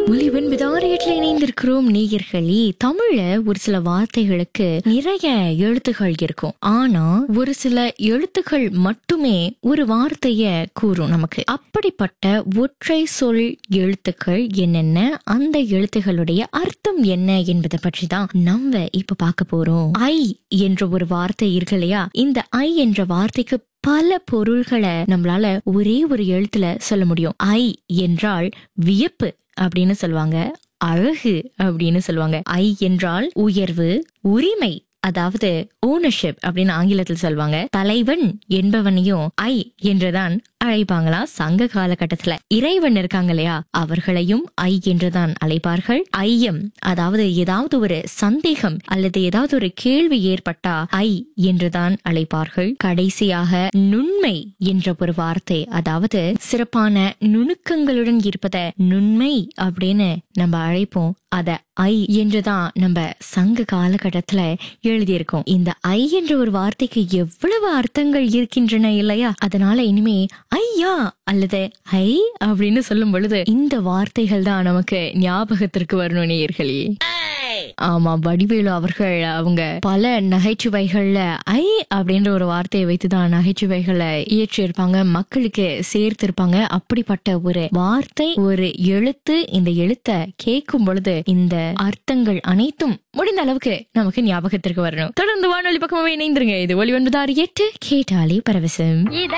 ஒலிவன் விதாரியத்தில் இணைந்திருக்கிறோம் நேயர்களே தமிழ்ல ஒரு சில வார்த்தைகளுக்கு நிறைய எழுத்துகள் இருக்கும் ஆனா ஒரு சில எழுத்துகள் மட்டுமே ஒரு வார்த்தைய கூறும் நமக்கு அப்படிப்பட்ட ஒற்றை சொல் எழுத்துக்கள் என்னென்ன அந்த எழுத்துகளுடைய அர்த்தம் என்ன என்பதை பற்றி தான் நம்ம இப்ப பார்க்க போறோம் ஐ என்ற ஒரு வார்த்தை இருக்கு இல்லையா இந்த ஐ என்ற வார்த்தைக்கு பல பொருள்களை நம்மளால ஒரே ஒரு எழுத்துல சொல்ல முடியும் ஐ என்றால் வியப்பு அப்படின்னு சொல்லுவாங்க அழகு அப்படின்னு சொல்லுவாங்க ஐ என்றால் உயர்வு உரிமை அதாவது ஓனர்ஷிப் அப்படின்னு ஆங்கிலத்தில் சொல்லுவாங்க தலைவன் என்பவனையும் ஐ என்றுதான் அழைப்பாங்களா சங்க காலகட்டத்துல இறைவன் இருக்காங்க இல்லையா அவர்களையும் ஐ என்றுதான் அழைப்பார்கள் ஐயம் அதாவது ஏதாவது ஒரு சந்தேகம் அல்லது ஏதாவது ஒரு கேள்வி ஏற்பட்டா ஐ என்றுதான் அழைப்பார்கள் கடைசியாக நுண்மை என்ற ஒரு வார்த்தை அதாவது சிறப்பான நுணுக்கங்களுடன் இருப்பத நுண்மை அப்படின்னு நம்ம அழைப்போம் அத ஐ என்றுதான் நம்ம சங்க காலகட்டத்துல எழுதியிருக்கோம் இந்த ஐ என்ற ஒரு வார்த்தைக்கு எவ்வளவு அர்த்தங்கள் இருக்கின்றன இல்லையா அதனால இனிமே ஐயா அல்லது ஐ அப்படின்னு சொல்லும் பொழுது இந்த வார்த்தைகள் தான் நமக்கு ஞாபகத்திற்கு வரணும் நேயர்களே ஆமா வடிவேலு அவர்கள் அவங்க பல நகைச்சுவைகள்ல ஐ அப்படின்ற ஒரு வார்த்தையை வைத்துதான் நகைச்சுவைகளை இயற்றியிருப்பாங்க மக்களுக்கு சேர்த்திருப்பாங்க அப்படிப்பட்ட ஒரு வார்த்தை ஒரு எழுத்து இந்த எழுத்த கேட்கும் பொழுது இந்த அர்த்தங்கள் அனைத்தும் முடிந்த அளவுக்கு நமக்கு ஞாபகத்திற்கு வரணும் தொடர்ந்து வானொலி பக்கமாவே இணைந்திருங்க இது ஒளி ஒன்பதாறு எட்டு கேட்டாலே பரவசம்